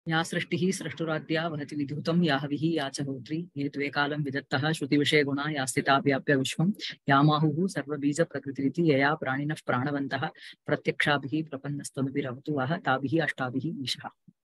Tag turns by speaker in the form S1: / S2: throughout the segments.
S1: या सृष्टिः सृष्टुराद्या वहति विद्युतं या हविः या च होत्री ये द्वे कालं विदत्तः श्रुतिविषयगुणा या स्थिता व्याप्य विश्वं यामाहुः सर्वबीजप्रकृतिरिति यया प्राणिनः प्राणवन्तः प्रत्यक्षाभिः प्रपन्नस्तनुभिरवतु वः ताभिः अष्टाभिः ஈஷா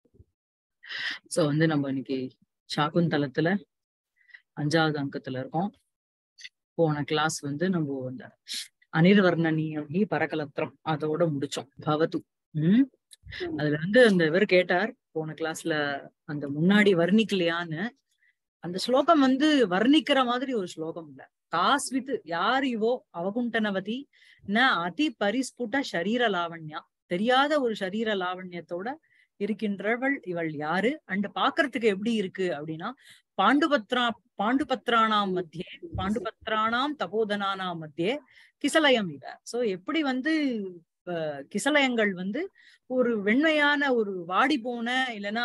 S1: சோ வந்து நம்ம இன்னைக்கு சாக்குந்தலத்துல அஞ்சாவது அங்கத்துல இருக்கோம் போன கிளாஸ் வந்து நம்ம அந்த அனிர்வர்ணனி பரகலத்திரம் அதோட முடிச்சோம் பவது உம் அதுல வந்து அந்த இவர் கேட்டார் போன கிளாஸ்ல அந்த முன்னாடி வர்ணிக்கலையான்னு அந்த ஸ்லோகம் வந்து வர்ணிக்கிற மாதிரி ஒரு ஸ்லோகம் இல்ல காஸ்வித் யார் இவோ அவகுண்டனவதி ந அதி பரிஸ்புட ஷரீர லாவண்யா தெரியாத ஒரு ஷரீர லாவண்யத்தோட இருக்கின்றவள் இவள் யாரு அண்ட் பாக்குறதுக்கு எப்படி இருக்கு அப்படின்னா பாண்டுபத்ரா பாண்டுபத்ரானாம் மத்தியே பாண்டுபத்ரானாம் தபோதனானாம் மத்தியே கிசலயம் இவ சோ எப்படி வந்து கிசலயங்கள் வந்து ஒரு வெண்மையான ஒரு வாடி போன இல்லைன்னா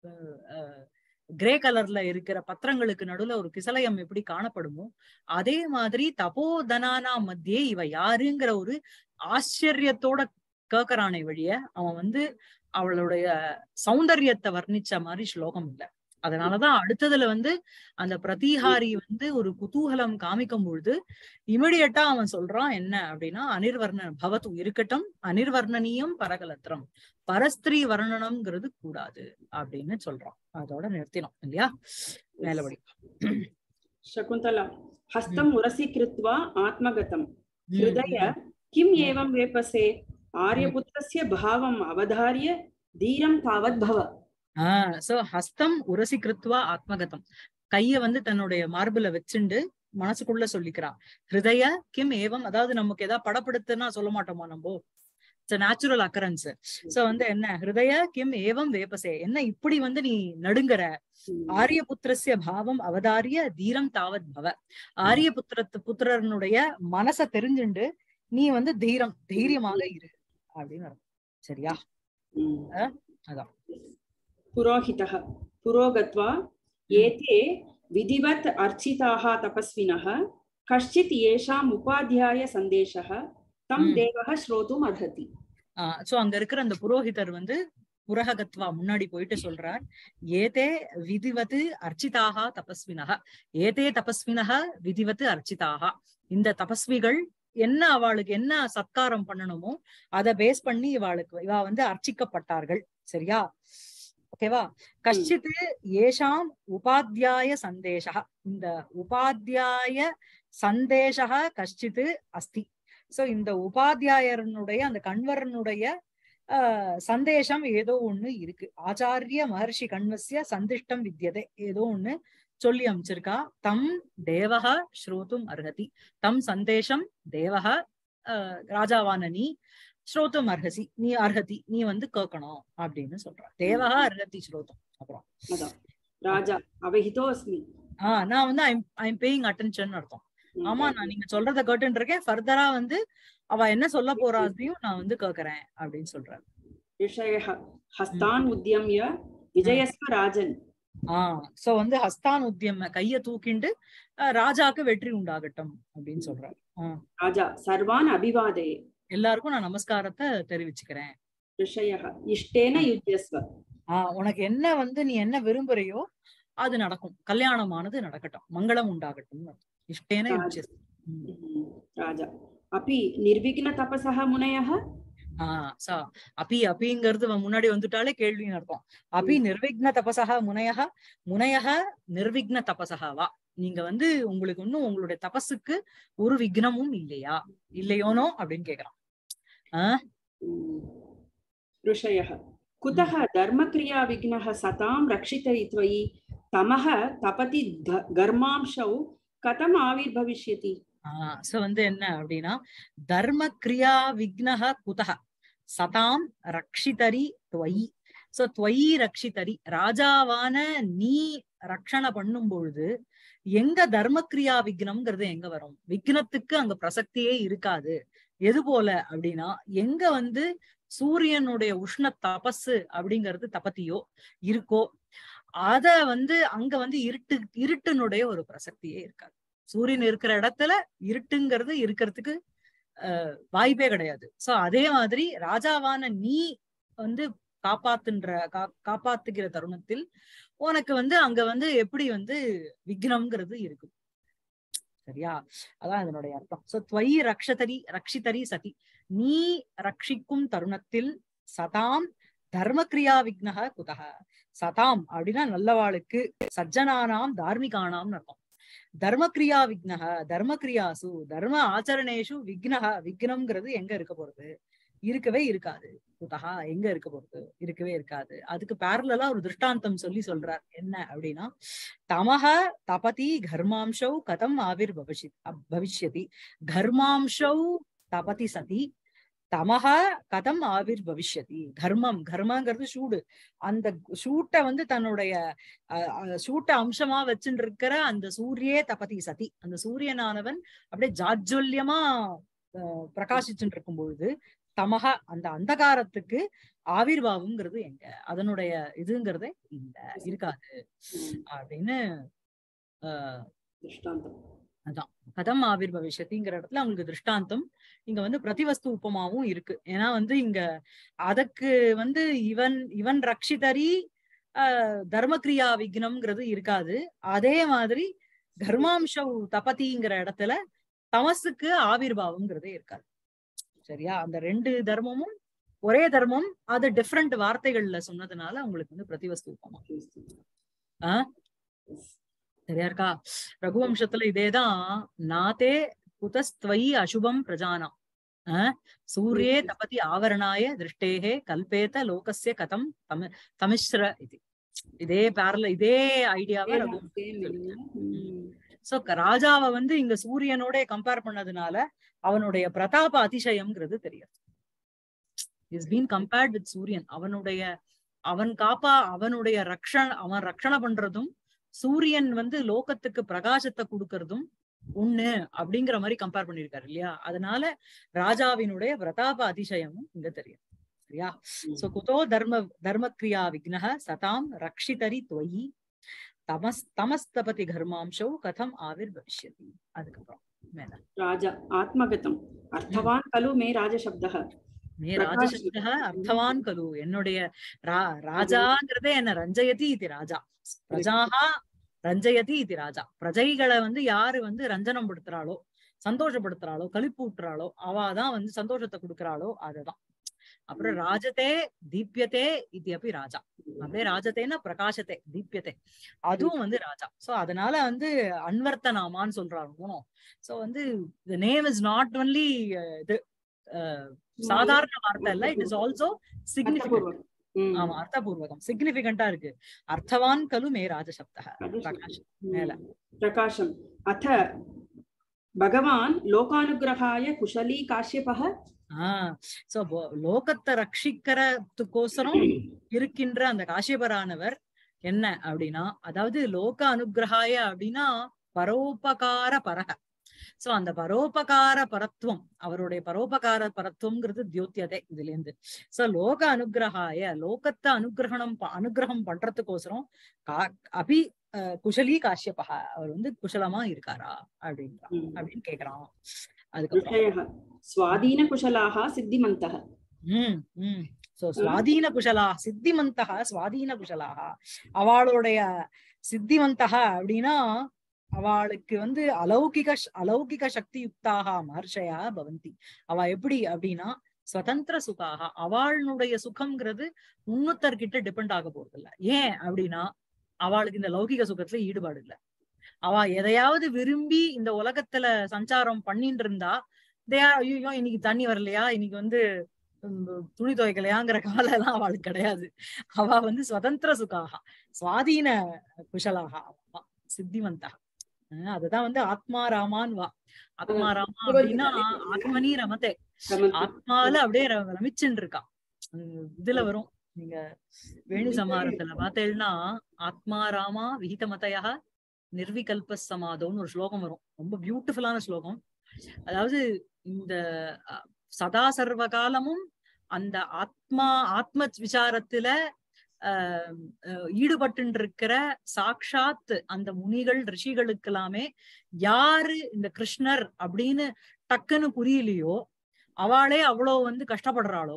S1: கிரே கலர்ல இருக்கிற பத்திரங்களுக்கு நடுவுல ஒரு கிசலயம் எப்படி காணப்படுமோ அதே மாதிரி தபோதனானா மத்தியே இவ யாருங்கிற ஒரு ஆச்சரியத்தோட கேக்குறானே வழிய அவன் வந்து அவளுடைய சௌந்தரியத்தை வர்ணிச்ச மாதிரி ஸ்லோகம் இல்லை அதனாலதான் அடுத்ததுல வந்து அந்த பிரதிஹாரி வந்து ஒரு குதூகலம் காமிக்கும் பொழுது இமிடியட்டா அவன் சொல்றான் என்ன அப்படின்னா அனிர்வர்ண பவத்து இருக்கட்டும் அனிர்வர்ணனியம் பரகலத்திரம் பரஸ்திரீ வர்ணனம்ங்கிறது கூடாது அப்படின்னு சொல்றான் அதோட நிறுத்தினோம் இல்லையா மேலபடி
S2: शकुन्तला हस्तम् उरसि कृत्वा आत्मगतम् हृदय किम् एवं वेपसे आर्यपुत्रस्य भावम् अवधार्य धीरं तावत् भव
S1: ஆஹ் சோ ஹஸ்தம் உரசி கிருத்வா ஆத்மகதம் கைய வந்து தன்னுடைய மார்புல வச்சுண்டு மனசுக்குள்ள சொல்லிக்கிறா ஹிருதய கிம் ஏவம் அதாவது நமக்கு ஏதாவது படப்படுத்துன்னா சொல்ல மாட்டோமா நம்ம இட்ஸ் நேச்சுரல் அக்கரன்ஸ் சோ வந்து என்ன ஹிருதய கிம் ஏவம் வேப்பசே என்ன இப்படி வந்து நீ நடுங்குற ஆரிய புத்திரஸ்ய பாவம் அவதாரிய தீரம் தாவத் பவ ஆரிய புத்திரத்து புத்திரனுடைய மனச தெரிஞ்சுண்டு நீ வந்து தீரம் தைரியமாக இரு அப்படின்னு சரியா அதான்
S2: पुरोहितः पुरोगत्वा एते विधिवत् अर्चिताः तपस्विनः कश्चित् येषाम् उपाध्याय सन्देशः तं देवः श्रोतुम् अर्हति
S1: ஆஹ் சோ அங்க இருக்கிற அந்த புரோஹிதர் வந்து புரகத்வா முன்னாடி போயிட்டு சொல்றார் ஏதே விதிவத்து அர்ச்சிதாக தபஸ்வினக ஏதே தபஸ்வினக விதிவத்து அர்ச்சிதாக இந்த தபஸ்விகள் என்ன அவளுக்கு என்ன சத்காரம் பண்ணணுமோ அதை பேஸ் பண்ணி இவாளுக்கு இவா வந்து அர்ச்சிக்கப்பட்டார்கள் சரியா ஓகேவா கஷ்டித் ஏஷாம் உபாத்தியாய சந்தேஷா இந்த உபாத்தியாய சந்தேஷா கஷ்டித் அஸ்தி சோ இந்த உபாத்தியாயரனுடைய அந்த கண்வரனுடைய ஆஹ் சந்தேஷம் ஏதோ ஒண்ணு இருக்கு ஆச்சாரிய மகர்ஷி கண்வசிய சந்திஷ்டம் வித்தியதே ஏதோ ஒண்ணு சொல்லி அமைச்சிருக்கா தம் தேவக ஸ்ரோத்தும் அர்ஹதி தம் சந்தேஷம் தேவக ராஜாவான நீ ஸ்ரோத்தும் அர்ஹசி நீ அர்ஹதி நீ வந்து கேட்கணும் அப்படின்னு சொல்ற தேவகா அர்ஹதி ஸ்ரோதம் அப்புறம்
S2: ராஜா அவஹிதோ அஸ்மி
S1: ஆஹ் நான் வந்து ஐம் ஐம் பேயிங் அட்டென்ஷன் அர்த்தம் ஆமா நான் நீங்க சொல்றத கேட்டுட்டு இருக்கேன் ஃபர்தரா வந்து அவ என்ன சொல்ல போறாதையும் நான் வந்து கேக்குறேன் அப்படின்னு சொல்றேன்
S2: ரிஷய ஹஸ்தான் உத்தியம்ய விஜயஸ்வ ராஜன்
S1: ஆஹ் சோ வந்து ஹஸ்தான் உத்தியம கைய தூக்கிண்டு ராஜாக்கு வெற்றி உண்டாகட்டும் அப்படின்னு சொல்றாரு
S2: ராஜா சர்வான் அபிவாதே
S1: எல்லாருக்கும் நான் நமஸ்காரத்தை தெரிவிச்சுக்கிறேன்
S2: ரிஷய இஷ்டேன யுஜ்யஸ்வ
S1: ஆஹ் உனக்கு என்ன வந்து நீ என்ன விரும்புறையோ அது நடக்கும் கல்யாணமானது நடக்கட்டும் மங்களம் உண்டாகட்டும் இஷ்டேன யுஜ்யஸ்வ
S2: ராஜா அப்பி நிர்விக்ன தபசக முனையக
S1: ஆஹ் சா அப்பி அப்பிங்கிறது முன்னாடி வந்துட்டாலே கேள்வின்னு அர்த்தம் அப்பி நிர்விக்ன தபசகா முனையக முனையக நிர்விக்ன தபசகாவா நீங்க வந்து உங்களுக்கு இன்னும் உங்களுடைய தபஸுக்கு ஒரு விக்னமும் இல்லையா இல்லையோனோ அப்படின்னு கேக்குறான் ஆஹ்
S2: ऋषयः कुतः धर्मक्रिया विघ्नः सतां रक्षितरि त्वयि तमः तपति घर्मांशौ कथम् आविर्भविष्यति
S1: ஆஹ் சோ வந்து என்ன அப்படின்னா தர்ம கிரியா விக்னக குதக சதாம் ரக்ஷிதரி துவயி சோ துவயி ரக்ஷிதரி ராஜாவான நீ ரக்ஷணை பண்ணும் பொழுது எங்க தர்மக்கிரியா விக்னம்ங்கிறது எங்க வரும் விக்னத்துக்கு அங்க பிரசக்தியே இருக்காது எது போல அப்படின்னா எங்க வந்து சூரியனுடைய உஷ்ண தபசு அப்படிங்கிறது தபத்தியோ இருக்கோ அத வந்து அங்க வந்து இருட்டு இருட்டினுடைய ஒரு பிரசக்தியே இருக்காது சூரியன் இருக்கிற இடத்துல இருட்டுங்கிறது இருக்கிறதுக்கு அஹ் வாய்ப்பே கிடையாது சோ அதே மாதிரி ராஜாவான நீ வந்து காப்பாத்துன்ற கா- காப்பாத்துகிற தருணத்தில் உனக்கு வந்து அங்க வந்து எப்படி வந்து விக்னம்ங்கிறது இருக்கு சரியா அதான் இதனுடைய அர்த்தம் சோ துவயி ரக்ஷதரி ரக்ஷிதரி சதி நீ ரட்சிக்கும் தருணத்தில் சதாம் தர்மக்ரியா விக்னக குதக சதாம் அப்படின்னா நல்லவாளுக்கு சஜ்ஜனானாம் தார்மிகானாம் அர்த்தம் தர்மக்ரியா விக்னக தர்மக்ரியாசு தர்ம ஆச்சரணேஷு விக்னக விக்னம்ங்கிறது எங்க இருக்க போறது இருக்கவே இருக்காது குதகா எங்க இருக்க போறது இருக்கவே இருக்காது அதுக்கு பேரலா ஒரு திருஷ்டாந்தம் சொல்லி சொல்றார் என்ன அப்படின்னா தமக தபதி கர்மாம்சௌ கதம் ஆவிர் பவிஷி பவிஷ்யதி கர்மாம்சௌ தபதி சதி தமக கதம் ஆவிர் பவிஷ்யதி கர்மம் கர்மங்கிறது சூடு அந்த சூட்டை வந்து தன்னுடைய அஹ், அஹ், சூட்டை அம்சமா வச்சுட்டு இருக்கிற அந்த சூரியே தபதி சதி அந்த சூரியனானவன் அப்படியே ஜாஜ்வல்யமா அஹ், பிரகாசிச்சுட்டு இருக்கும் பொழுது தமக அந்த அந்தகாரத்துக்கு ஆவிர்வாவம்ங்கிறது எங்க அதனுடைய இதுங்கிறதே இல்ல இருக்காது
S2: ம்,
S1: அப்படின்னு ஆஹ்
S2: திருஷ்டாந்தம்
S1: அதான் கதம் ஆவிர் பவிஷ்யத்திங்கிற இடத்துல அவங்களுக்கு திருஷ்டாந்தம் இங்க வந்து பிரதிவஸ்து உப்பமாவும் இருக்கு ஏன்னா வந்து இங்க அதற்கு வந்து இவன் இவன் ரக்ஷிதரி ஆஹ் தர்மக்ரியா விக்னம்ங்கிறது இருக்காது அதே மாதிரி கர்மாம்சவ் தபதிங்கிற இடத்துல தமசுக்கு ஆவிர்வாவம்ங்கிறதே இருக்காது சரியா அந்த ரெண்டு தர்மமும் ஒரே தர்மம் அது டிஃப்ரெண்ட் வார்த்தைகள்ல சொன்னதுனால உங்களுக்கு வந்து பிரதிவஸ்து உப்பமா ஆ? சரியா இருக்கா ரகுவம்சத்துல இதேதான் நாதே குதஸ்துவயி அசுபம் பிரஜானாம் அஹ் சூரியே தபதி ஆவரணாய திருஷ்டேகே கல்பேத லோகஸ்ய கதம் தமி தமிஸ்ர இது இதே பேரல இதே ஐடியாவை ரகுவம்சம்
S2: Same meaning. ம்,
S1: சோ ராஜாவை வந்து இங்க சூரியனோட கம்பேர் பண்ணதுனால அவனுடைய பிரதாப அதிசயம்ங்கிறது தெரியும் இஸ் பீன் கம்பேர்ட் வித் சூரியன் அவனுடைய அவன் காப்பா அவனுடைய ரக்ஷண அவன் ரக்ஷண பண்றதும் சூரியன் வந்து லோகத்துக்கு பிரகாசத்தை கொடுக்கறதும் ஒண்ணு அப்படிங்கிற மாதிரி கம்பேர் பண்ணிருக்காரு இல்லையா அதனால ராஜாவினுடைய பிரதாப அதிசயமும் இங்க தெரியும் சரியா சோ குதோ தர்ம தர்மக்ரியா விக்னஹ சதாம் ரக்ஷிதரி துவயி தமஸ் தமஸ்தபதி கர்மாம்சௌ கதம் ஆவிர் பவிஷ்யதி அதுக்கப்புறம் மேல
S2: ராஜா ஆத்மகதம் அர்த்தவான் கலு மே ராஜசப்தः
S1: மே
S2: பிரகாஷ்
S1: ராஜசப்தः அர்த்தவான் கலு என்னுடைய ரா ராஜாங்கிறதே என்ன ரஞ்சயதி இது ராஜா பிரஜாஹா ரஞ்சயதி இது ராஜா பிரஜைகளை வந்து யாரு வந்து ரஞ்சனம் படுத்துறாளோ சந்தோஷப்படுத்துறாளோ களிப்பூட்டுறாளோ அவாதான் வந்து சந்தோஷத்தை கொடுக்கறாளோ அதுதான் அப்புறம் ராஜதே தீப்யதே இது அப்படி ராஜா அப்படியே ராஜதேன்னா பிரகாசத்தை தீப்யத்தை அதுவும் வந்து ராஜா சோ அதனால வந்து அன்வர்த்தனாமான்னு சொல்றாங்க குணம் சோ வந்து the name is not only இது அஹ், சாதாரண வார்த்தை இல்ல இட் இஸ் ஆல்சோ சிக்னிபிகண்ட்
S2: அர்த்தபூர்வம். ம்,
S1: ஆமா அர்த்தபூர்வகம் சிக்னிபிகண்டா இருக்கு அர்த்தவான் கலு மே ராஜசப்தः
S2: ராஜசப்தः.
S1: பிரகாஷ்
S2: ம்,
S1: மேல.
S2: பிரகாஷம் அத பகவான் லோகானுகிரகாய குஷலி காஷ்யபः
S1: ஆஹ் சோ லோகத்தை ரட்சிக்கிறதுக்கோசரம் இருக்கின்ற அந்த காசியபரானவர் என்ன அப்படின்னா அதாவது லோக அனுகிரகாய அப்படின்னா பரோபகார பரக சோ அந்த பரோபகார பரத்துவம் அவருடைய பரோபகார பரத்துவம்ங்கிறது தியோத்தியதே இதுல இருந்து சோ லோக அனுகிரகாய லோகத்தை அனுகிரகணம் ப- அனுகிரகம் பண்றதுக்கோசரம் கா- அபி அஹ், குஷலி காஷ்யபக அவர் வந்து குஷலமா இருக்காரா அப்படின்றான்
S2: ம்.
S1: அப்படின்னு கேக்குறான் அதுக்கப்புறம்
S2: ऋषयः स्वाधीनकुशलाः सिद्धिमन्तः
S1: உம் உம் சோ சுவாதீன குஷலா சித்திமந்தக சுவாதீன குஷலாக அவளுடைய சித்திமந்தக அப்படின்னா அவளுக்கு வந்து அலௌகிக ஷ்- அலௌகிக சக்தி யுக்தாக மகர்ஷயா பவந்தி அவ எப்படி அப்படின்னா சுதந்திர சுகாக அவளுடைய சுகம்ங்கிறது இன்னொருத்தர்கிட்ட டிபெண்ட் ஆக போறது இல்ல ஏன் அப்படின்னா அவளுக்கு இந்த லௌகிக சுகத்துல ஈடுபாடு இல்ல அவ எதையாவது விரும்பி இந்த உலகத்துல சஞ்சாரம் பண்ணிட்டு இருந்தா தே- ஐயோ இன்னைக்கு தண்ணி வரலையா இன்னைக்கு வந்து உம், துணி துவைக்கலையாங்கிற காலம் எல்லாம் அவளுக்கு கிடையாது அவ வந்து சுதந்திர சுகாக சுவாதீன குஷலாக அவ சித்திமந்தா அஹ் அதுதான் வந்து ஆத்மா ராமான் வா ஆத்மா ராமா அப்படின்னா ஆத்மனி ரமதே
S2: ரமந்தி.
S1: ஆத்மால அப்படியே ர- ரமிச்சுன்னு இருக்கா உம் இதுல வரும் நீங்க வேணு சமாரத்துல பார்த்தேன்னா ஆத்மா ராமா விகிதமதையா நிர்விகல்ப சமாதம்னு ஒரு ஸ்லோகம் வரும் ரொம்ப பியூட்டிஃபுல்லான ஸ்லோகம் அதாவது இந்த அஹ், சதா சர்வ காலமும் அந்த ஆத்மா ஆத்ம விசாரத்துல ஆஹ் அஹ் ஈடுபட்டு இருக்கிற சாக்ஷாத் அந்த முனிகள் ரிஷிகளுக்கு எல்லாமே யாரு இந்த கிருஷ்ணர் அப்படின்னு டக்குன்னு புரியலையோ அவளே அவ்வளோ வந்து கஷ்டப்படுறாளோ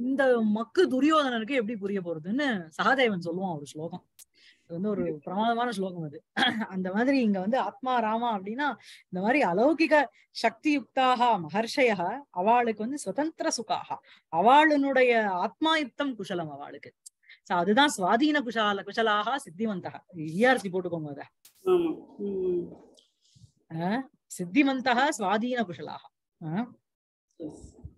S1: இந்த மக்கு துரியோதனனுக்கு எப்படி புரிய போறதுன்னு சகாதேவன் சொல்லுவான் ஒரு ஸ்லோகம் இது வந்து ஒரு பிரமாதமான ஸ்லோகம் அது அந்த மாதிரி இங்க வந்து ஆத்மா ராமா அப்படின்னா இந்த மாதிரி அலௌகிக சக்தி யுக்தாக மகர்ஷய அவளுக்கு வந்து சுதந்திர சுகாக அவளுடைய ஆத்மாயுக்தம் குஷலம் அவளுக்கு சோ அதுதான் சுவாதீன குஷால குஷலாக சித்திவந்தக இஆர்சி போட்டுக்கோங்க அத
S2: ஆமா ம்
S1: அஹ், சித்திவந்தக சுவாதீன குஷலாக அஹ்,
S2: yes.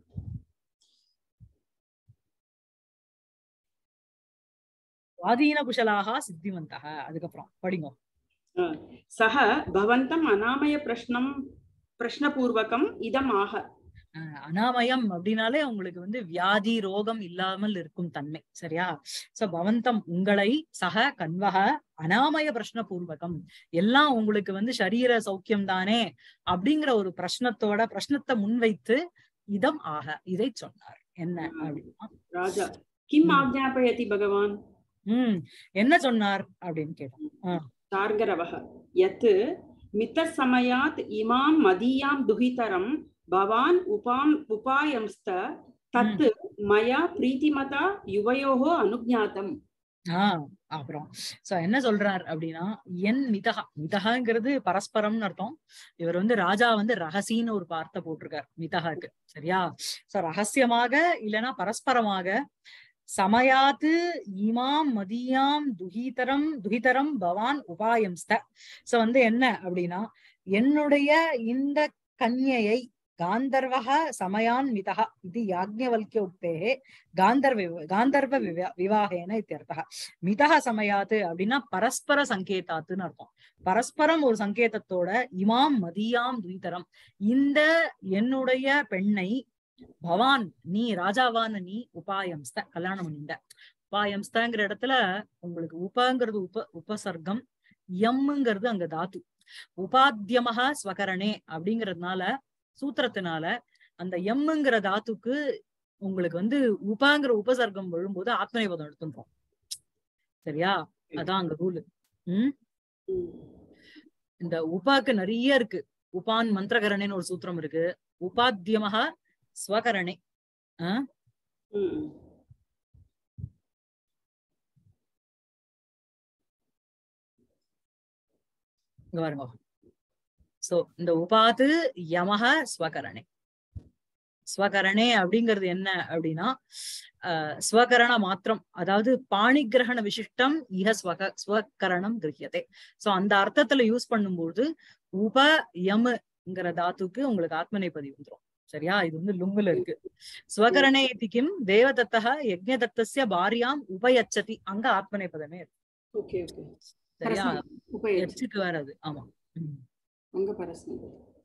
S1: சுவாதீன குஷலாக சித்திவந்தக அதுக்கப்புறம் படிங்க
S2: ஆ. சக பவந்தம் அநாமய பிரஷ்னம் பிரஷ்னபூர்வகம் இதம் ஆக
S1: அஹ் அனாமயம் அப்படின்னாலே உங்களுக்கு வந்து வியாதி ரோகம் இல்லாமல் இருக்கும் தன்மை சரியா சோ பவந்தம் உங்களை சக கன்வக அனாமய பிரஷ்ன பூர்வகம் எல்லாம் உங்களுக்கு வந்து சரீர சௌக்கியம் தானே அப்படிங்கிற ஒரு பிரश्னத்தோட பிரश्னத்தை முன்வைத்து இதம் ஆக இதை சொன்னார் என்ன அப்படின்னா
S2: ராஜா கிம்
S1: ம்.
S2: ஆக்ஞாபயதி பகவான்
S1: உம் என்ன சொன்னார் அப்படின்னு கேட்டோம்
S2: தார்கரவः यत् मितसमयात् इमां मदीयां दुहितरं भवान् उपाम् उपायंस्त तत् मया प्रीतिमता युवयोः अनुज्ञातम्
S1: ஆஹ் அப்புறம் சோ என்ன சொல்றார் அப்படின்னா என் மிதகா மிதகாங்கிறது பரஸ்பரம்னு அர்த்தம் இவர் வந்து ராஜா வந்து ரகசின்னு ஒரு வார்த்தை போட்டிருக்கார் மிதகாக்கு சரியா சோ ரகசியமாக இல்லைன்னா பரஸ்பரமாக சமயாத்து இமாம் மதியாம் துஹீதரம் துஹிதரம் பவான் உபாயம்ஸ்த சோ வந்து என்ன அப்படின்னா என்னுடைய இந்த கன்யையை காந்தர்வக சமயான் மிதக இது யாக்ஞவல்கிய உக்தேகே காந்தர்வ காந்தர்வ விவா விவாகேன இத்தியர்த்தக மிதக சமயாத்து அப்படின்னா பரஸ்பர சங்கேதாத்துன்னு அர்த்தம் பரஸ்பரம் ஒரு சங்கேதத்தோட இமாம் மதியாம் துய்தரம் இந்த என்னுடைய பெண்ணை பவான் நீ ராஜாவான நீ உபாயம்ஸ்த கல்யாணம் பண்ணிண்ட உபாயம்ஸ்தங்கிற இடத்துல உங்களுக்கு உபங்கிறது உப உபசர்க்கம் எம்ங்கிறது அங்க தாத்து உபாத்தியமக ஸ்வகரணே அப்படிங்கறதுனால சூத்திரத்தினால அந்த எம்ங்கிற தாத்துக்கு உங்களுக்கு வந்து உபாங்கிற உபசர்க்கம் விழும்போது ஆத்மநேபதம் எடுத்துன்றோம் சரியா அதான் அங்க ரூல் உம் இந்த உபாக்கு நிறைய இருக்கு உபான் மந்திரகரணேன்னு ஒரு சூத்திரம் இருக்கு உபாத்தியமக ஸ்வகரணே ஆஹ்
S2: ம்.
S1: இங்க பாருங்க சோ இந்த உபாது யமக ஸ்வகரணே ஸ்வகரணே அப்படிங்கிறது என்ன அப்படின்னா அஹ் ஸ்வகரண மாத்திரம் அதாவது பாணிகிரகண விசிஷ்டம் இஹ ஸ்வக ஸ்வகரணம் கிரகியதே சோ அந்த அர்த்தத்துல யூஸ் பண்ணும்போது உப யமுங்கிற தாத்துக்கு உங்களுக்கு ஆத்மநேபதி வந்துரும் சரியா இது வந்து லுங்குல இருக்கு ஸ்வகரணே இதி கிம் தேவதத்தக யஜ்ஞதத்தஸ்ய பாரியாம் உபயச்சதி அங்க ஆத்மநேபதமே இருக்கு
S2: ஓகே ஓகே
S1: சரியா
S2: பரஸ்மை உபயோகம்
S1: எச்சுக்கு வராது ஆமா ம்.
S2: அங்க பரஸ்மை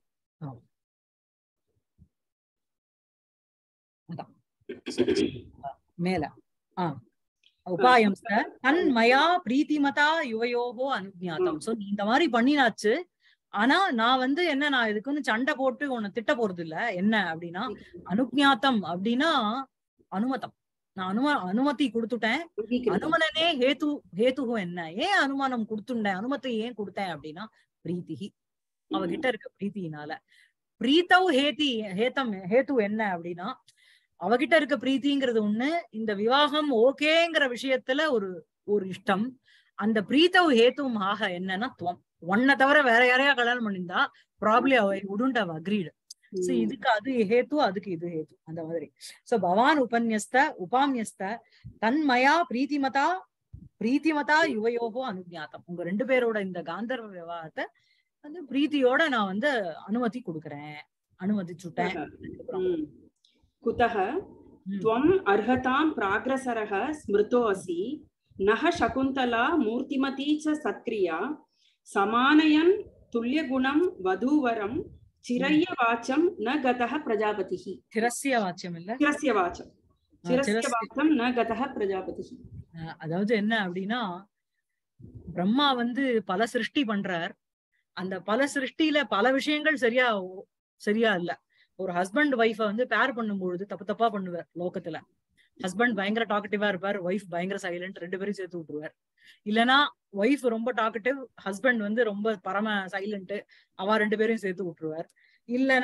S1: மேல ஆ உபாயம் சார் தன் மயா பிரீத்திமதா யுவயோகோ அனுஜாத்தம் சோ நீ இந்த மாதிரி பண்ணினாச்சு ஆனா நான் வந்து என்ன நான் இதுக்குன்னு சண்டை போட்டு உன்னை திட்ட போறது இல்ல என்ன அப்படின்னா அனுஜாத்தம் அப்படின்னா அனுமதம் நான் அனும அனுமதி கொடுத்துட்டேன்
S2: அங்கீகரித்தம்.
S1: அனுமனனே ஹேத்து ஹேத்துகு என்ன ஏன் அனுமானம் கொடுத்துட்டேன் அனுமதி ஏன் கொடுத்தேன் அப்படின்னா பிரீத்திகி அவகிட்ட இருக்க பிரீத்தியினால பிரீத்தவ் ஹேதி ஹேத்தம் ஹேத்து என்ன அப்படின்னா அவகிட்ட இருக்க பிரீத்திங்கிறது ஒண்ணு இந்த விவாகம் ஓகேங்கிற விஷயத்துல ஒரு ஒரு இஷ்டம் அந்த பிரீத்தவ் ஹேத்துவும் ஆக என்னன்னா துவம் ஒன்ன தவிர வேற யாரையா கல்யாணம் பண்ணியிருந்தா ப்ராப்ளி அவ உடுண்ட் அவ அக்ரீடு சோ
S2: ம்.
S1: இதுக்கு அது ஹேத்து அதுக்கு இது ஹேத்து அந்த மாதிரி சோ பவான் உபன்யஸ்த உபாமியஸ்த தன்மயா பிரீத்திமதா பிரீத்திமதா யுவயோகோ அனுஜாத்தம் உங்க ரெண்டு பேரோட இந்த காந்தர்வ விவாகத்தை வந்து பிரீத்தியோட நான் வந்து அனுமதி கொடுக்கறேன் அனுமதிச்சுட்டேன் அதுக்கப்புறம்,
S2: ம். कुतः
S1: ம்,
S2: त्वम् अर्हतां प्राग्रसरः स्मृतोऽसि नः शकुन्तला मूर्तिमती च सत्क्रिया समानयन् तुल्यगुणं वधूवरं चिरय्यवाचं न गतः प्रजापतिः
S1: திரஸ்ய வாச்சியம் இல்ல
S2: चिरस्य वाचं
S1: ஆ,
S2: चिरस्य
S1: திரஸ்ய-
S2: वाचं न गतः प्रजापतिः
S1: அஹ் அதாவது என்ன அப்படின்னா பிரம்மா வந்து பல சிருஷ்டி பண்றார் அந்த பல சிருஷ்டியில பல விஷயங்கள் சரியா ஓ- சரியா இல்ல ஒரு ஹஸ்பண்ட் ஒய்ஃப வந்து பேர் பண்ணும்பொழுது தப்பு தப்பா பண்ணுவார் லோகத்துல ஹஸ்பண்ட் பயங்கர டாக்கட்டிவா இருப்பார் ஒய்ஃப் பயங்கர சைலண்ட் ரெண்டு பேரும் சேர்த்து விட்டுருவார் இல்லனா ஒய்ஃப் ரொம்ப டாக்கட்டிவ் ஹஸ்பண்ட் வந்து ரொம்ப பரம சைலண்ட் அவ ரெண்டு பேரையும் சேர்த்து விட்டுருவார் இல்லனா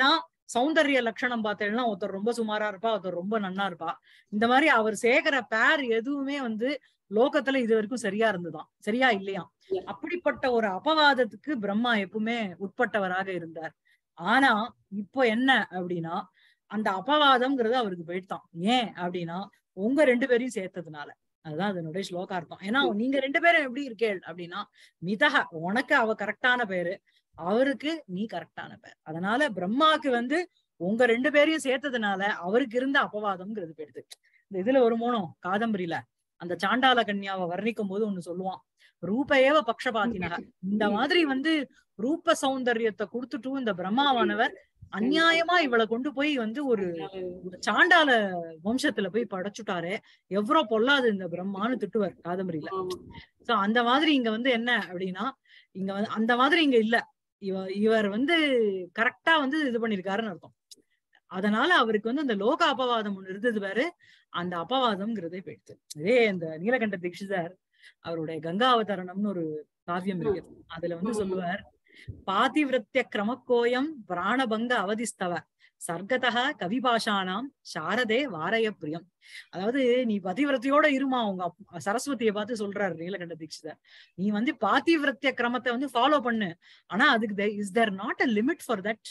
S3: சௌந்தர்ய லட்சணம் பார்த்தேன்னா ஒருத்தர் ரொம்ப சுமாரா இருப்பா ஒருத்தர் ரொம்ப நன்னா இருப்பா இந்த மாதிரி அவர் சேர்க்கிற பேர் எதுவுமே வந்து லோகத்துல இது வரைக்கும் சரியா இருந்ததாம் சரியா இல்லையாம் அப்படிப்பட்ட ஒரு அபவாதத்துக்கு பிரம்மா எப்பவுமே உட்பட்டவராக இருந்தார் ஆனா இப்போ என்ன அப்படின்னா அந்த அபவாதம்ங்கிறது அவருக்கு போயிட்டான் ஏன் அப்படின்னா உங்க ரெண்டு பேரையும் சேர்த்ததுனால அதுதான் அதனுடைய ஸ்லோகார்த்தம் ஏன்னா நீங்க ரெண்டு பேரும் எப்படி இருக்கேள் அப்படின்னா மிதக உனக்கு அவ கரெக்டான பேரு அவருக்கு நீ கரெக்டான பேர் அதனால பிரம்மாக்கு வந்து உங்க ரெண்டு பேரையும் சேர்த்ததுனால அவருக்கு இருந்த அபவாதம்ங்கிறது போயிடுது இந்த இதுல ஒரு மோனம் காதம்பரியில அந்த சாண்டால கன்யாவை வர்ணிக்கும் போது ஒண்ணு சொல்லுவான் ரூபேவ பக்ஷபாத்தினக இந்த மாதிரி வந்து ரூப சௌந்தரியத்தை கொடுத்துட்டும் இந்த பிரம்மாவானவர் அநியாயமா இவளை கொண்டு போய் வந்து ஒரு ஒரு சாண்டால வம்சத்துல போய் படைச்சுட்டாரு எவ்வளவு பொல்லாது இந்த பிரம்மான்னு திட்டுவார் காதம்பரியில
S2: ஆமா.
S3: சோ அந்த மாதிரி இங்க வந்து என்ன அப்படின்னா இங்க வந்து அந்த மாதிரி இங்க இல்ல இவ இவர் வந்து கரெக்டா வந்து இது பண்ணிருக்காருன்னு அர்த்தம் அதனால அவருக்கு வந்து அந்த லோக அபவாதம் ஒண்ணு இருந்தது பாரு அந்த அபவாதம்ங்கிறதே போயிடுது இதே இந்த நீலகண்ட தீட்சிதர் அவருடைய கங்காவதரணம்னு ஒரு காவியம் இருக்கு அதுல வந்து சொல்லுவார் பாதிவிரத்திய கிரமக்கோயம் பிராணபங்க அவதிஸ்தவ சர்க்கதா கவிபாஷானாம் சாரதே வாரய பிரியம் அதாவது நீ பதிவிரத்தையோட இருமா உங்க அப்- சரஸ்வதியை பார்த்து சொல்றாரு நீலகண்ட தீட்சிதர் நீ வந்து பாதிவிரத்திய கிரமத்தை வந்து ஃபாலோ பண்ணு ஆனா அதுக்கு is there not a limit for that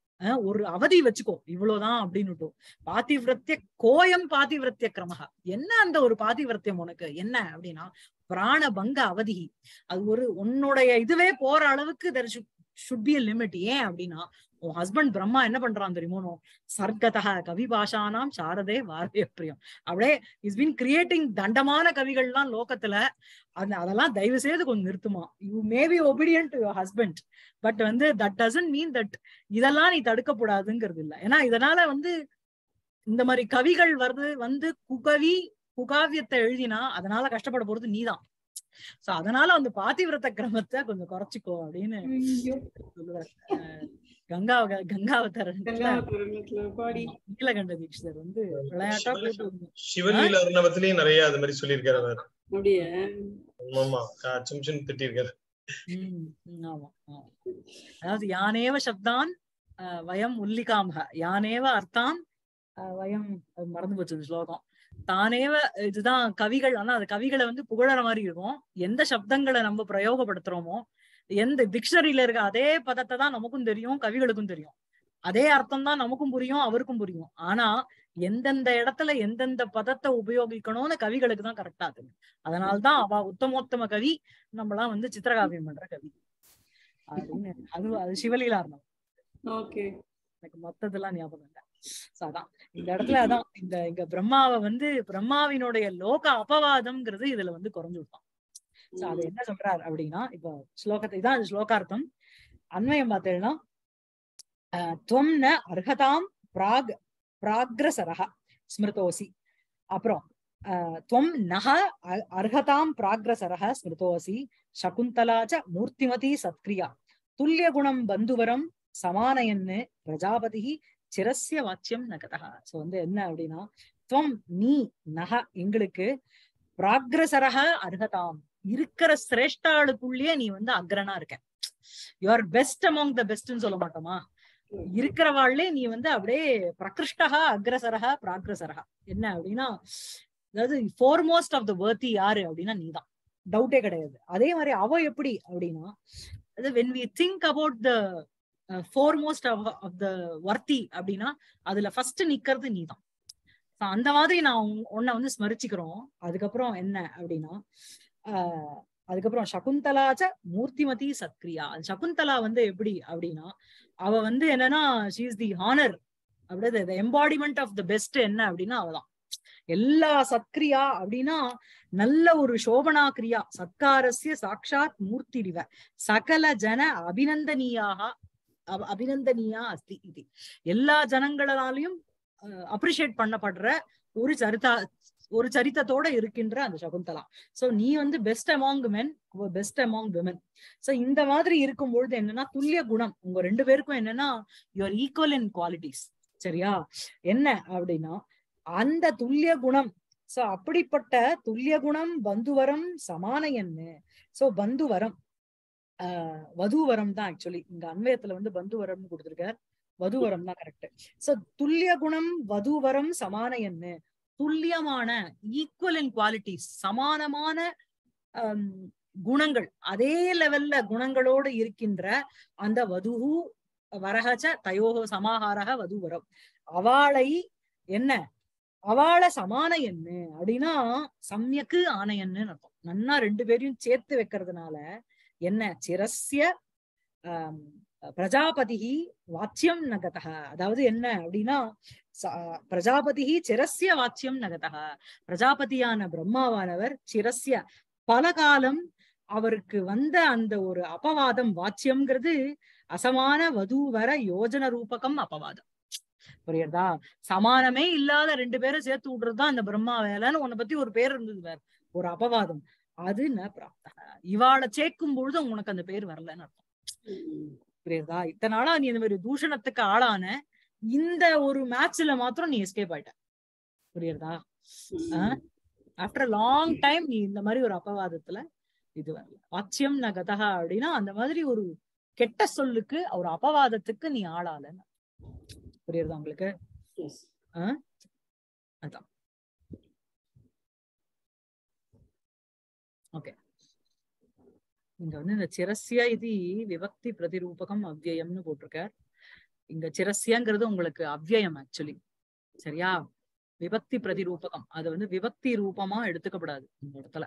S3: ஒரு அவதி வச்சுக்கோ இவ்வளவுதான் அப்படின்னு பாதிவிரத்திய கோயம் பாதிவிரத்திய கிரமஹா என்ன அந்த ஒரு பாதிவிரத்தியம் உனக்கு என்ன அப்படின்னா பிராண பங்க அவதி அது ஒரு உன்னுடைய இதுவே போற அளவுக்கு தெர் ஷுட் பி லிமிட் ஏன் அப்படின்னா உன் ஹஸ்பண்ட் பிரம்மா என்ன பண்றான் தெரியுமோ சர்க்கதா கவி பாஷானாம் சாரதே வாரதே பிரியம் அப்படியே இஸ் பீன் கிரியேட்டிங் தண்டமான கவிகள்லாம் லோகத்துல அந்த அதெல்லாம் தயவு செய்து கொஞ்சம் நிறுத்துமா you may be obedient to your husband but வந்து தட் டசன்ட் மீன் தட் இதெல்லாம் நீ தடுக்கப்படாதுங்கிறது இல்ல ஏன்னா இதனால வந்து இந்த மாதிரி கவிகள் வருது வந்து குகவி குகாவியத்தை எழுதினா அதனால கஷ்டப்பட போறது நீதான் சோ அதனால அந்த பாதிவிரத கிரமத்தை கொஞ்சம் குறைச்சிக்கோ அப்படின்னு
S2: ஐயோ,
S3: சொல்லுவார் அஹ் கங்கா கங்காவதரன்
S2: கங்காவதரணத்துல பாடி
S3: நீலகண்ட தீட்சிதர் வந்து விளையாட்டா போட்டு
S4: சிவலீல அர்ணவத்திலயும் நிறைய அது மாதிரி சொல்லியிருக்காரு அவர்
S2: அப்படியே
S4: ஆமா சிம்சன் திட்டிருக்காரு
S3: உம் உம் ஆமா ஆமா. அதாவது யானேவ சப்தான் அஹ், வயம் உல்லிகாமக யானேவ அர்த்தாம் அஹ், வயம் அது மறந்து போச்சு இந்த ஸ்லோகம் தானேவ இதுதான் கவிகள் ஆனா அது கவிகளை வந்து புகழற மாதிரி இருக்கும் எந்த சப்தங்களை நம்ம பிரயோகப்படுத்துறோமோ எந்த டிக்ஷனரியில இருக்க அதே பதத்தை தான் நமக்கும் தெரியும் கவிகளுக்கும் தெரியும் அதே அர்த்தம் தான் நமக்கும் புரியும் அவருக்கும் புரியும் ஆனா எந்தெந்த இடத்துல எந்தெந்த பதத்தை உபயோகிக்கணும்னு கவிகளுக்கு தான் கரெக்டா தெரியும் அதனால்தான் அவ உத்தமோத்தம கவி நம்மளாம் வந்து சித்திரகாவியம் பண்ற கவி அப்படின்னு அது அது சிவலீலா இருந்தோம்
S2: ஓகே
S3: எனக்கு மத்ததெல்லாம் ஞாபகம் இல்ல So அதான் இந்த இடத்துல அதான் இந்த இங்க பிரம்மாவை வந்து பிரம்மாவினுடைய லோக அபவாதம்ங்கிறது இதுல வந்து குறைஞ்சு விட்டான் சோ அது என்ன சொல்றார் அப்படின்னா இப்போ ஸ்லோகத்தை இதான் அது ஸ்லோகார்த்தம் அன்வயம் பார்த்தேன்னா அஹ், துவம் ந அர்ஹதாம் பிராக் பிராக்ரசரஹ ஸ்மிருதோசி அப்புறம் அஹ், துவம் நக அ- அர்ஹதாம் பிராக்ரசரஹ ஸ்மிருதோசி சகுந்தலா ச மூர்த்திமதி சத்கிரியா துல்லிய குணம் பந்துவரம் சமானயன்னு பிரஜாபதி சிரஸ்ய வாச்சியம் நகதா சோ வந்து என்ன அப்படின்னா துவம் நீ நக எங்களுக்கு பிராக்ரசரக அர்ஹதாம் இருக்கிற சிரேஷ்டாளுக்குள்ளேயே நீ வந்து அக்ரனா இருக்க you are best among the பெஸ்ட்னு சொல்ல மாட்டோமா இருக்கிறவாள்லே நீ வந்து அப்படியே பிரகிருஷ்டகா அக்ரசரகா பிராக்ரசரகா என்ன அப்படின்னா அதாவது ஃபோர்மோஸ்ட் ஆஃப் த வர்த்தி யாரு அப்படின்னா நீதான் டவுட்டே கிடையாது அதே மாதிரி அவ எப்படி அப்படின்னா அது when we think about the foremost of the வர்த்தி அப்படின்னா அதுல ஃபர்ஸ்ட் நிக்கிறது நீதான் So அந்த மாதிரி நான் உன்- உன்னை வந்து ஸ்மரிச்சுக்கிறோம் அதுக்கப்புறம் என்ன அப்படின்னா ஆஹ் அதுக்கப்புறம் சகுந்தலாச்ச மூர்த்திமதி சத்கிரியா அது சகுந்தலா வந்து எப்படி அப்படின்னா அவ வந்து என்னன்னா ஷீ இஸ் தி ஹானர் அப்படியே எம்பாடிமெண்ட் ஆஃப் த பெஸ்ட் என்ன அப்படின்னா அவதான் எல்லா சத்கிரியா அப்படின்னா நல்ல ஒரு சோபனா கிரியா சத்காரஸ்ய சாட்சாத் மூர்த்திரிவ சகல ஜன அபிநந்தனீயாக அப- அபிநந்தனீயா அஸ்தி இது எல்லா ஜனங்களாலையும் அப்ரிஷியேட் பண்ணப்படுற ஒரு சரிதா ஒரு சரித்தத்தோட இருக்கின்ற அந்த சகுந்தலா சோ நீ வந்து best among men best among women so இந்த மாதிரி இருக்கும் பொழுது என்னன்னா துல்லிய குணம் உங்க ரெண்டு பேருக்கும் என்னன்னா யுவர் ஈக்குவல் இன் குவாலிட்டிஸ் சரியா என்ன அப்படின்னா அந்த துல்லிய குணம் சோ அப்படிப்பட்ட துல்லிய குணம் பந்துவரம் சமானயன்னு சோ பந்துவரம் ஆஹ் வதுவரம் தான் ஆக்சுவலி இங்க அன்வயத்துல வந்து பந்துவரம்னு கொடுத்திருக்கார் வதுவரம் தான் கரெக்ட் சோ துல்லிய குணம் வதுவரம் சமானயன்னு துல்லியமான ஈக்குவல் இன் குவாலிட்டிஸ் சமானமான ஆம், குணங்கள் அதே லெவல்ல குணங்களோடு இருக்கின்ற அந்த வதுகு வரகச்ச தயோகோ சமாஹாரக வதுவரம் அவளை என்ன அவளை சமான என்ன அப்படின்னா சமயக்கு ஆணையன்னு அர்த்தம் நன்னா ரெண்டு பேரையும் சேர்த்து வைக்கிறதுனால என்ன சிரஸ்ய ஆம், பிரஜாபதி வாச்சியம் நகதக அதாவது என்ன அப்படின்னா ச- பிரஜாபதி சிரஸ்ய வாச்சியம் நகதக பிரஜாபதியான பிரம்மாவானவர் சிரஸ்ய பல காலம் அவருக்கு வந்த அந்த ஒரு அபவாதம் வாச்சியம்ங்கிறது அசமான வதூவர யோஜன ரூபகம் அபவாதம் புரியுறதா சமானமே இல்லாத ரெண்டு பேரும் சேர்த்து விடுறதுதான் அந்த பிரம்மா வேலைன்னு உன்னை பத்தி ஒரு பேர் இருந்தது வேற ஒரு அபவாதம் அது ந பிராப்தக இவாளை சேர்க்கும் பொழுது உனக்கு அந்த பேர் வரலன்னு அர்த்தம் புரியுதா இத்தனை நாளா நீ இந்த மாதிரி தூஷணத்துக்கு ஆளான இந்த ஒரு மேட்ச்ல மாத்திரம் நீ எஸ்கேப் ஆயிட்ட புரியுறதா ஆஃப்டர் லாங் டைம் நீ இந்த மாதிரி ஒரு அபவாதத்துல இது வரல வாச்சியம் ந கதகா அப்படின்னா அந்த மாதிரி ஒரு கெட்ட சொல்லுக்கு ஒரு அபவாதத்துக்கு நீ ஆளாலன்னு புரியுறதா உங்களுக்கு அதான் ஓகே இங்க வந்து இந்த சிரஸ்ய இது விபக்தி பிரதிரூபகம் அவ்யயம்னு போட்டிருக்கார் இங்க சிரஸ்யங்கிறது உங்களுக்கு அவ்யயம் ஆக்சுவலி சரியா விபக்தி பிரதிரூபகம் அது வந்து விபக்தி ரூபமா எடுத்துக்கப்படாது இந்த இடத்துல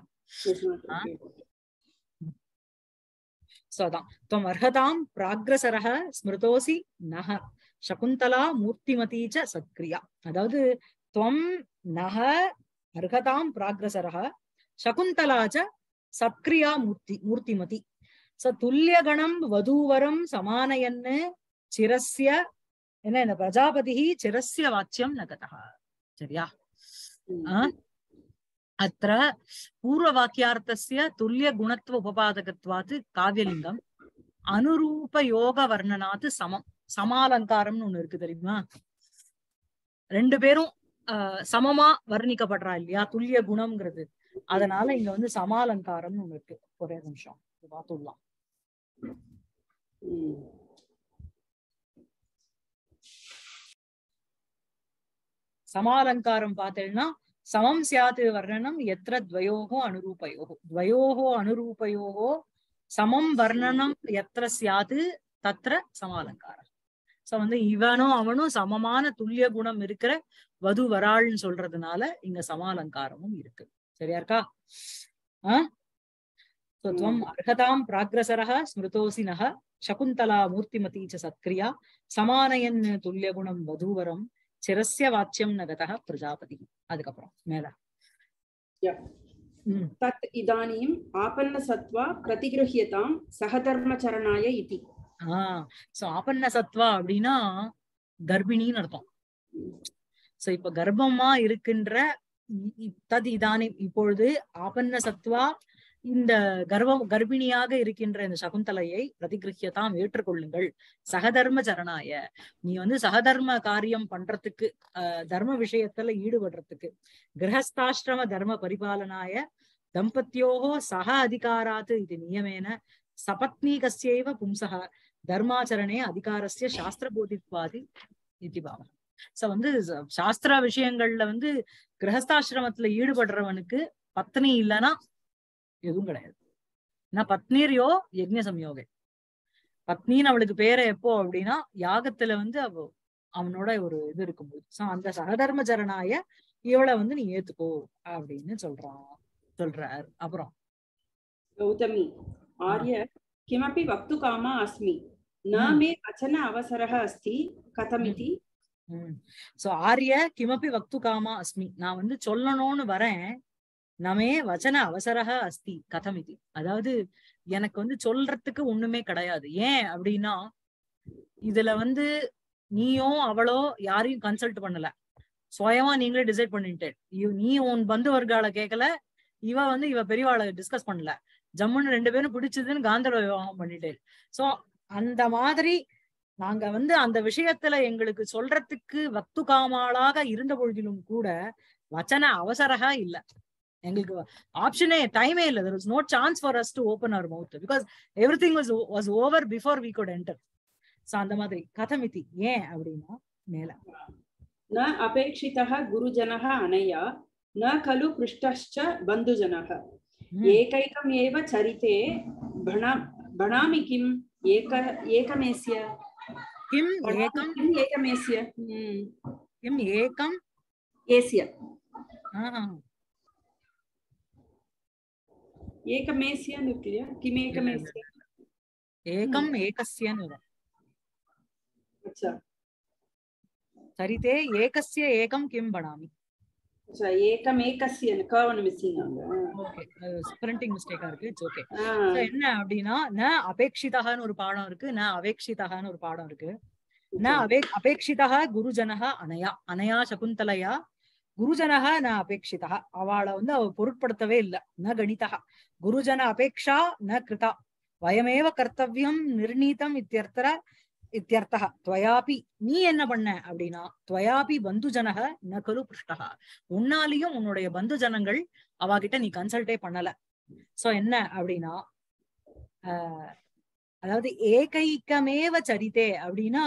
S3: சோ அதான் துவம் அர்ஹதாம் பிராக்ரசரக ஸ்மிருதோசி நக சகுந்தலா மூர்த்திமதி ச சத்கிரியா அதாவது துவம் நக அர்ஹதாம் பிராக்ரசரக சகுந்தலா ச சத்கிரியா மூர்த்தி மூர்த்திமதி ச துல்லியகணம் வதூவரம் சமானயன்னு சிரஸ்ய என்ன இந்த பிரஜாபதி சிரஸ்ய வாச்சியம் நகதா சரியா अत्र पूर्ववाक्यार्थस्य तुल्यगुणत्व उपपादकत्वात् काव्यलिङ्गम् அனுரூபயோக சமம் சமாலங்காரம்னு ஒண்ணு இருக்கு தெரியுமா ரெண்டு பேரும் ஆஹ் சமமா வர்ணிக்கப்படுறா இல்லையா துல்லிய குணம்ங்கிறது அதனால இங்க வந்து சமாலங்காரம்னு ஒண்ணு இருக்கு ஒரே நிமிஷம் இது பார்த்துடலாம் சமாலங்காரம் பார்த்தேன்னா சமம் சியாத் வர்ணனம் எத்திர துவயோகோ அனுரூபயோகோ துவயோகோ அனுரூபயோகோ சமம் வர்ணனம் எத்திர சியாது தத்ர சமாலங்காரம் சோ வந்து இவனும் அவனும் சமமான துல்லிய குணம் இருக்கிற வது வராள்னு சொல்றதுனால இங்க சமாலங்காரமும் இருக்கு சரியா இருக்கா ஆஹ் So, त्वम् अर्हतां प्राग्रसरः स्मृतोऽसि नः शकुन्तला मूर्तिमती च सत्क्रिया समानयन् तुल्यगुणं वधूवरं चिरस्य वाच्यं न गतः प्रजापतिः அதுக்கப்புறம் மேல
S2: Yeah.
S3: ம்
S2: तत् इदानीम् आपन्नसत्त्वा प्रतिगृह्यतां सहधर्मचरणाय इति
S3: ஆஹ் சோ ஆபன்ன சத்வா அப்படின்னா கர்ப்பிணின்னு அர்த்தம் சோ இப்ப கர்ப்பமா இருக்கின்ற இ- இ- தத் இதானி இப்பொழுது ஆபன்ன சத்வா இந்த கர்ப்பம் கர்ப்பிணியாக இருக்கின்ற இந்த சகுந்தலையை பிரதிகிருஹியதாம் ஏற்றுக்கொள்ளுங்கள் சகதர்ம சரணாய நீ வந்து சகதர்ம காரியம் பண்றதுக்கு ஆஹ் தர்ம விஷயத்துல ஈடுபடுறதுக்கு கிரகஸ்தாசிரம தர்ம பரிபாலனாய தம்பத்தியோகோ சக அதிகாராத் இது நியமேன சபத்னீகஸ்யைவ பும்சக தர்மாச்சரணே அதிகாரஸ்ய சாஸ்திரபோதித்வாதி இது பாவம் சோ வந்து ச- சாஸ்திர விஷயங்கள்ல வந்து கிரகஸ்தாசிரமத்துல ஈடுபடுறவனுக்கு பத்னி இல்லைன்னா எதுவும் கிடையாது ஏன்னா பத்னீரியோ யஜ்ஞ சம்யோகே பத்னின்னு அவளுக்கு பேரை எப்போ அப்படின்னா யாகத்துல வந்து அவ அவனோட ஒரு இது இருக்கும்போது சோ அந்த சகதர்மச்சரணாய இவளை வந்து நீ ஏத்துக்கோ அப்படின்னு சொல்றான் சொல்றார் அப்புறம்
S2: गौतमी आर्य किमपि वक्तुकामा अस्मि न
S3: Hmm.
S2: मे वचन अवसरः अस्ति कथमिति
S3: உம் சோ ஆரிய கிமப்பி வக்து காமா அஸ்மி நான் வந்து சொல்லணும்னு வரேன் நமே வச்சன அவசரக அஸ்தி கதம் இது அதாவது எனக்கு வந்து சொல்றதுக்கு ஒண்ணுமே கிடையாது ஏன் அப்படின்னா இதுல வந்து நீயோ அவளோ யாரையும் கன்சல்ட் பண்ணல சுயமா நீங்களே டிசைட் பண்ணிட்டு நீ உன் பந்து வர்க்கால கேட்கல இவ வந்து இவ பெரியவாளை டிஸ்கஸ் பண்ணல ஜம்முன்னு ரெண்டு பேரும் பிடிச்சதுன்னு காந்தர்வ விவாகம் பண்ணிட்டு சோ அந்த மாதிரி நாங்க வந்து அந்த விஷயத்துல எங்களுக்கு சொல்றதுக்கு வக்து காமாளாக இருந்த பொழுதிலும் கூட வச்சன அவசரகா இல்ல எங்களுக்கு ஆப்ஷனே டைமே இல்ல there was no chance for us to open our mouth because everything was was over before we could enter so அந்த மாதிரி கதமிதி ஏன் அப்படின்னா மேல
S2: न अपेक्षितः गुरुजनः अनया न खलु पृष्टश्च बन्धुजनः
S3: ம்,
S2: एकैकमेव चरिते भणा भणामि किम् एक एकमेस्य
S3: கிம்
S2: भणामि
S3: ஏகம்
S2: किम् एकमेस्य हम्म,
S3: கிம் ஏகம்
S2: एस्य
S3: ஆஹ்,
S2: एकमेस्य नुक्लिय किमेकमेस्य
S3: ஏகம் ஏகஸ்யன்னு வரும்
S2: अच्छा
S3: சரிதே ஏகஸ்ய ஏகம் கிம் பணாமி
S2: अच्छा एकमेकस्य न कवन मिस्सिंग
S3: ஓகே பிரிண்டிங் மிஸ்டேக்கா இருக்கு இட்ஸ் ஓகே
S2: ஆ
S3: என்ன அப்படின்னா ந அபேட்சிதகன்னு ஒரு பாடம் இருக்கு ந அவேக்ஷிதகன்னு ஒரு பாடம் இருக்கு ந அபே அபேட்சிதः குருஜனः அனயா அனயா சகுந்தலையா குருஜனः ந அபேட்சிதः அவளை வந்து அவ பொருட்படுத்தவே இல்ல ந கணிதः குருஜன அபேக்ஷா ந கிருதா வயமேவ கர்த்தவியம் நிர்ணீதம் இத்தியர்த்தர இத்தியர்த்தः துவயாபி நீ என்ன பண்ண அப்படின்னா துவயாபி பந்துஜனக ந கலு புஷ்டக உன்னாலையும் உன்னுடைய பந்து ஜனங்கள் அவாகிட்ட நீ கன்சல்டே பண்ணல சோ என்ன அப்படின்னா ஆஹ் அதாவது ஏகைக்கமேவ சரிதே அப்படின்னா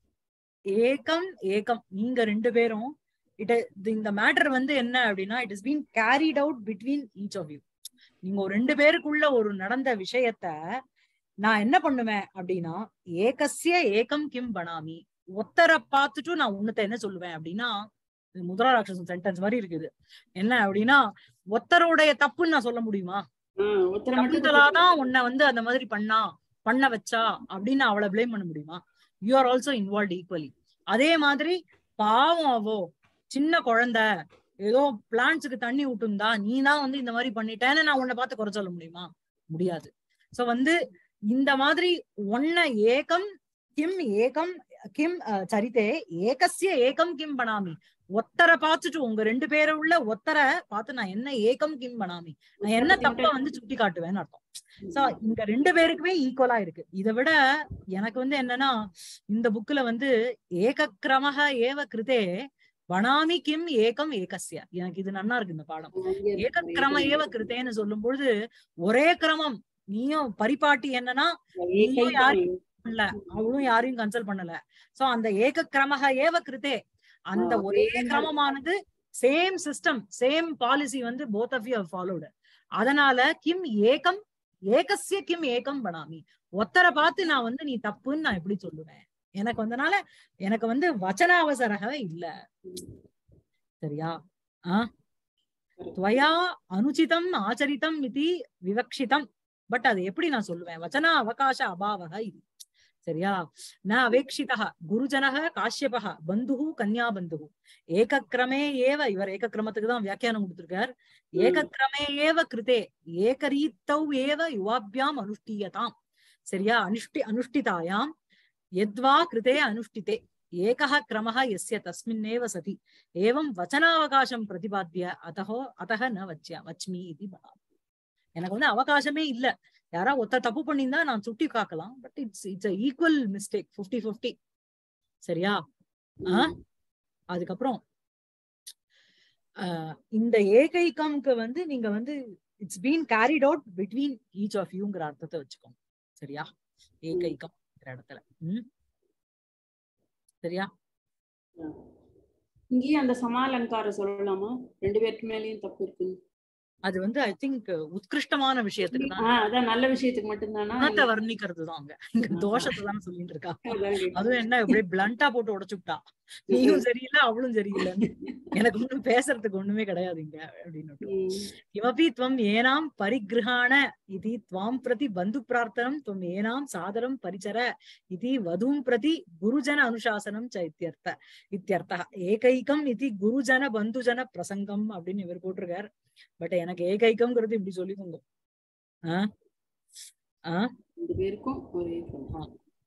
S3: ஏகம் ஏகம் நீங்க ரெண்டு பேரும் இட் இந்த மேட்டர் வந்து என்ன அப்படின்னா it is been carried out between each of you நீங்க ஒரு ரெண்டு பேருக்குள்ள ஒரு நடந்த விஷயத்த நான் என்ன பண்ணுவேன் அப்படின்னா ஏகஸ்ய ஏகம் கிம் பணாமி ஒத்தரை பார்த்துட்டு நான் உன்னத்தை என்ன சொல்லுவேன் அப்படின்னா இது முதலா ராட்சசன் சென்டென்ஸ் மாதிரி இருக்குது என்ன அப்படின்னா ஒத்தருடைய தப்புன்னு நான் சொல்ல முடியுமா
S2: ஆ, ஒருத்தரை மட்டும்
S3: சகுந்தலாதான் உன்னை வந்து அந்த மாதிரி பண்ணா பண்ண வச்சா அப்படின்னு அவளை ப்ளேம் பண்ண முடியுமா you are also involve equally அதே மாதிரி பாவம் அவோ சின்ன குழந்தை ஏதோ பிளான்ட்ஸுக்கு தண்ணி விட்டுந்தா நீ தான் வந்து இந்த மாதிரி பண்ணிட்டேன்னு நான் உன்னை பார்த்து குறை சொல்ல முடியுமா முடியாது சோ வந்து இந்த மாதிரி ஒன்ன ஏகம் கிம் ஏகம் கிம் அஹ், சரிதே ஏகஸ்ய ஏகம் கிம் பணாமி ஒத்தரை பார்த்துட்டு உங்க ரெண்டு பேரை உள்ள ஒத்தரை பார்த்து நான் என்ன ஏகம் கிம் பணாமி நான் என்ன தப்ப வந்து சுட்டி காட்டுவேன்னு அர்த்தம் சோ இங்க ரெண்டு பேருக்குமே ஈக்குவலா இருக்கு இதை விட எனக்கு வந்து என்னன்னா இந்த புக்ல வந்து ஏகக்கிரமக ஏவ கிருதே வனாமி கிம் ஏகம் ஏகஸ்ய எனக்கு இது நன்னா இருக்கு இந்த பாடம் ஏகக்கிரம ஏவ கிருத்தேன்னு சொல்லும் பொழுது ஒரே கிரமம் நீயும் பரிபாட்டி என்னன்னா நீயும் யாரு- பண்ணல அவளும் யாரையும் கன்சல்ட் பண்ணல சோ அந்த ஏக கிரமக ஏவ கிருத்தே அந்த
S2: ஆ,
S3: ஒரே
S2: ஒரே மாதிரி.
S3: கிரமமானது சேம் சிஸ்டம் சேம் பாலிசி வந்து போத் ஆஃப் யூ ஃபாலோடு அதனால கிம் ஏகம் ஏகஸ்ய கிம் ஏகம் பணாமி ஒத்தரை பார்த்து நான் வந்து நீ தப்புன்னு நான் எப்படி சொல்லுவேன் எனக்கு வந்தனால எனக்கு வந்து வச்சன அவசரக இல்ல சரியா ஆ துவயா அனுச்சிதம் ஆச்சரித்தம் இது விவக்ஷிதம் பட் அது எப்படி நான் சொல்லுவேன் வச்சன அவகாச அபாவக இது சரியா ந அவேக்ஷிதः குருஜனः காஷ்யபः பந்துஹு கன்யா பந்துஹு ஏகக்கிரமே ஏவ இவர் ஏகக்கிரமத்துக்கு தான் வியாக்கியானம் கொடுத்திருக்கார் ஏகக்கிரமே ஏவ கிருதே ஏகரீத்தௌ ஏவ யுவாபியாம் அனுஷ்டீயதாம் சரியா அனுஷ்டி அனுஷ்டிதாயாம் யத்வா கிருதே அனுஷ்டிதே ஏகः கிரமः यस्य तस्मिन्नेव सति एवं वचनावकाशं प्रतिपाद्य अतः अतः न वच्य वच्मि इति भावः எனக்கு வந்து அவகாசமே இல்ல யாரா ஒருத்த தப்பு பண்ணியிருந்தா நான் சுட்டி காக்கலாம் but it's it's equal mistake 50 50 சரியா ஆ அதுக்கப்புறம் ஆஹ் இந்த ஏகைக்கம்க்கு வந்து நீங்க வந்து it's been carried out between each of யூங்கிற அர்த்தத்தை வச்சுக்கோங்க சரியா ஏகைக்கம் இடத்துல ம் சரியா
S2: இங்கேயும் அந்த சமாலங்காரம் சொல்லலாமா ரெண்டு பேருக்கு மேலயும் தப்பு இருக்கு
S3: அது வந்து ஐ திங்க் உத்கிருஷ்டமான விஷயத்துக்கு தான்
S2: ஆஹ் அதான் நல்ல விஷயத்துக்கு மட்டும்தானா
S3: குணத்தை வர்ணிக்கிறது தான் அங்க இங்க
S2: ஆஹா.
S3: தோஷத்தை தானே சொல்லிட்டு இருக்கா
S2: அதான் கேட்டேன்.
S3: அதுவும் என்ன இப்படியே பிளண்டா போட்டு உடைச்சுட்டா நீயும் சரியில்லை அவளும் சரியில்லைன்னு எனக்கு ஒண்ணும் பேசுறதுக்கு ஒண்ணுமே கிடையாது இங்க அப்படின்னு
S2: ம்.
S3: किमपि त्वम् एनां परिगृहाण इति त्वां प्रति बन्धुप्रार्थनं त्वम् एनां सादरं परिचर इति वधूं प्रति गुरुजन अनुशासनं च इत्यर्थ इत्यर्थः ஏகைக்கம் இதி குருஜன பந்துஜன பிரசங்கம் அப்படின்னு இவர் போட்டிருக்கார் பட் எனக்கு ஏகைக்கம்ங்கிறது இப்படி சொல்லிக்கோங்க ஆ ஆ
S2: ரெண்டு பேருக்கும் ஒரே பலன்.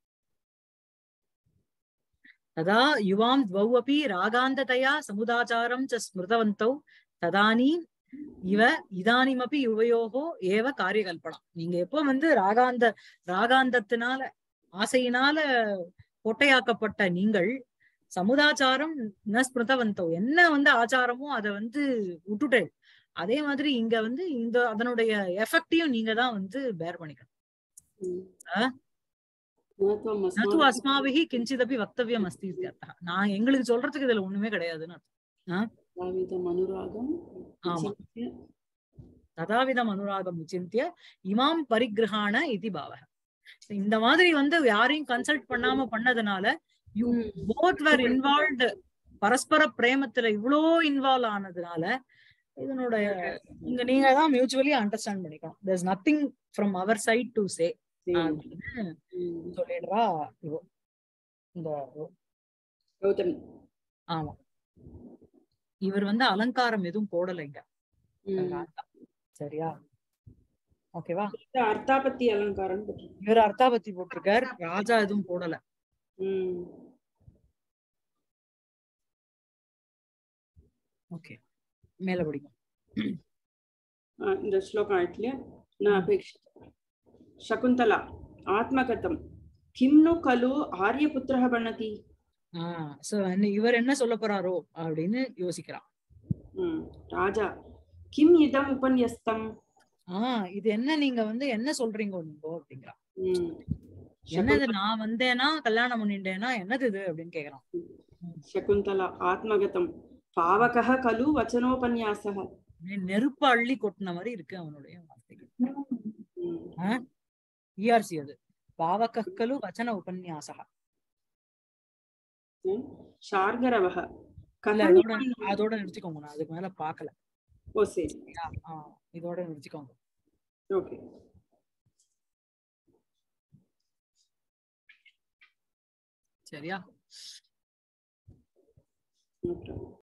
S3: तदा युवां द्वौ अपि रागान्ततया समुदाचारं च स्मृतवन्तौ तदानीम् இவ இதானிமப்பி யுவயோகோ ஏவ காரியகல்பனா நீங்க எப்போ வந்து ராகாந்த ராகாந்தத்தினால ஆசையினால கொட்டையாக்கப்பட்ட நீங்கள் சமுதாச்சாரம் ந ஸ்மிருதவந்தோ என்ன வந்து ஆச்சாரமோ அதை வந்து விட்டுட்டேன் அதே மாதிரி இங்க வந்து இந்த அதனுடைய எஃபெக்டையும் நீங்க தான் வந்து பேர் பண்ணிக்கணும்
S2: ம்.
S3: ஆ?
S2: न त्वम्
S3: நது
S2: अस्माभिः
S3: அஸ்மாபிஹி கிஞ்சிதபி வக்தவியம் அஸ்தி இत्यर्थः. நான் எங்களுக்கு சொல்றதுக்கு இதுல ஒண்ணுமே கிடையாதுன்னு அர்த்தம்.
S2: तदाविधम् अनुरागम्
S3: ஆமா.
S2: विचिन्त्य
S3: ததாவிதம் அனுராகம் விசிந்திய இமாம் பரிகிரகாண இது பாவக இந்த மாதிரி வந்து யாரையும் கன்சல்ட் பண்ணாம பண்ணதுனால யூ
S2: ம்.
S3: போத் வேர் இன்வால்வ்டு பரஸ்பர பிரேமத்துல இவ்வளோ இன்வால்வ் ஆனதுனால இதனுடைய இங்க நீங்க தான் மியூச்சுவலி அண்டர்ஸ்டாண்ட் பண்ணிக்கணும் there's nothing from our side to say அப்படின்னு
S2: ம்.
S3: சொல்லிடுறா இவோ இந்த
S2: கௌதமி
S3: ஆமா இவர் வந்து அலங்காரம் எதுவும் போடலைங்க
S2: ம்.
S3: ராஜா. சரியா ஓகேவா
S2: இந்த அர்த்தாபத்தி அலங்காரம் போட்டிருக்கு.
S3: இவர் அர்த்தாபத்தி போட்டிருக்கார் ராஜா எதுவும் போடல
S2: ம்.
S3: ஓகே மேல படிக்கும்
S2: ಆ, இந்த ಶ್ಲೋಕ ಆಯ್ತಲೆ ನ ಅಪೇಕ್ಷಿತ ಶಕುಂತಲಾ ಆತ್ಮಗತಂ ಕಿಂ ನು ಖಲು ಆರ್ಯಪುತ್ರಃ ಬಣತಿ
S3: ஆஹ் சோ இவர் என்ன சொல்ல போறாரோ அப்படின்னு யோசிக்கிறான்
S2: ಹ್ಮ್ ರಾಜಾ ಕಿಂ ಇದಂ ಉಪನ್ಯಸ್ತಂ
S3: ஆஹ் இது என்ன நீங்க வந்து என்ன சொல்றீங்க நீங்க அப்படிங்கிறான்
S2: ಹ್ಮ್
S3: என்னது நான் வந்தேனா கல்யாணம் பண்ணிட்டேனா என்னது இது அப்படின்னு கேக்குறான்
S2: ಶಕುಂತಲಾ ಆತ್ಮಗತಂ ಪಾವಕಃ ಖಲು ವಚನೋಪನ್ಯಾಸಃ
S3: அப்படியே நெருப்ப அள்ளி கொட்டின மாதிரி இருக்கு அவனுடைய வார்த்தைகள்
S2: ಹ್ಮ್
S3: இஆர்சி அது பாவக்கலு வச்சன உபன்யாசக
S2: ಹ್ಮ್. ಶಾರ್ಗರವಃ
S3: இல்ல
S2: ಕಥಂ
S3: இதோட அதோட நிறுத்திக்கோங்க நான் அதுக்கு மேல பாக்கல
S2: ಓ ಸರಿ
S3: ஆஹ் இதோட நிறுத்திக்கோங்க
S2: ಓಕೆ
S3: சரியா
S2: No problem.